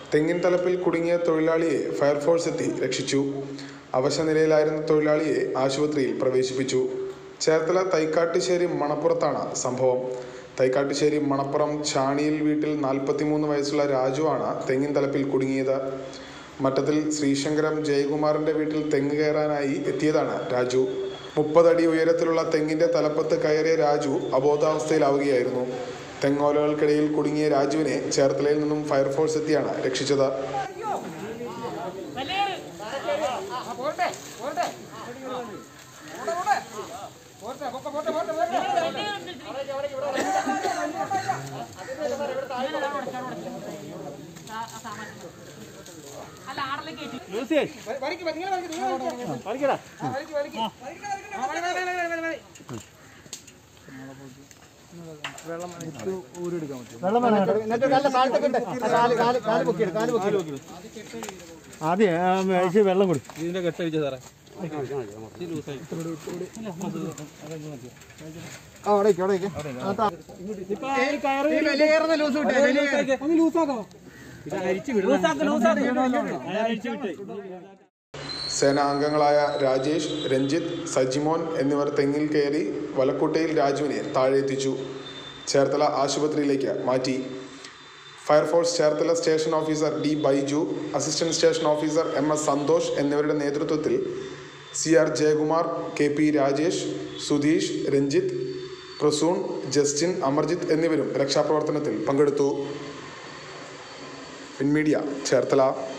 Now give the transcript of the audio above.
തെങ്ങിൻ തലപ്പിൽ കുടുങ്ങിയ തൊഴിലാളിയെ ഫയർഫോഴ്സ് എത്തി രക്ഷിച്ചു അവശനിലയിലായിരുന്ന തൊഴിലാളിയെ ആശുപത്രിയിൽ പ്രവേശിപ്പിച്ചു ചേർത്തല തൈക്കാട്ടുശ്ശേരി മണപ്പുറത്താണ് സംഭവം തൈക്കാട്ടുശ്ശേരി മണപ്പുറം ചാണിയിൽ വീട്ടിൽ നാൽപ്പത്തിമൂന്ന് വയസ്സുള്ള രാജുവാണ് തെങ്ങിൻ തലപ്പിൽ കുടുങ്ങിയത് മറ്റത്തിൽ ശ്രീശങ്കരം ജയകുമാറിന്റെ വീട്ടിൽ തെങ്ങ് കയറാനായി എത്തിയതാണ് രാജു മുപ്പതടി ഉയരത്തിലുള്ള തെങ്ങിന്റെ തലപ്പത്ത് കയറിയ രാജു അബോധാവസ്ഥയിലാവുകയായിരുന്നു തെങ്ങോലകൾക്കിടയിൽ കുടുങ്ങിയ രാജുവിനെ ചേർത്തലയിൽ നിന്നും ഫയർഫോഴ്സ് എത്തിയാണ് രക്ഷിച്ചത് അല്ല ആടലെ കയറ്റി ആദ്യം ആ, ഇച്ചിരി വെള്ളം കുടി ഇതിന്റെ കെട്ടഴിച്ച സാറേ സേനാംഗങ്ങളായ രാജേഷ് രഞ്ജിത്ത് സജിമോൻ എന്നിവർ തെങ്ങിൽ കയറി വലക്കുട്ടയിൽ രാജുവിനെ താഴെ എത്തിച്ചു ചേർത്തല ആശുപത്രിയിലേക്ക് മാറ്റി fire force Cherthala station officer D Baiju assistant station officer M S Santhosh എന്നിവരുടെ നേതൃത്വത്തിൽ C R Jayakumar K P Rajesh Sudheesh Ranjith Prasoon Justin Amarjith എന്നിവരും രക്ഷാപ്രവർത്തനത്തിൽ പങ്കെടുത്തു പിൻമീഡിയ ചേർത്തല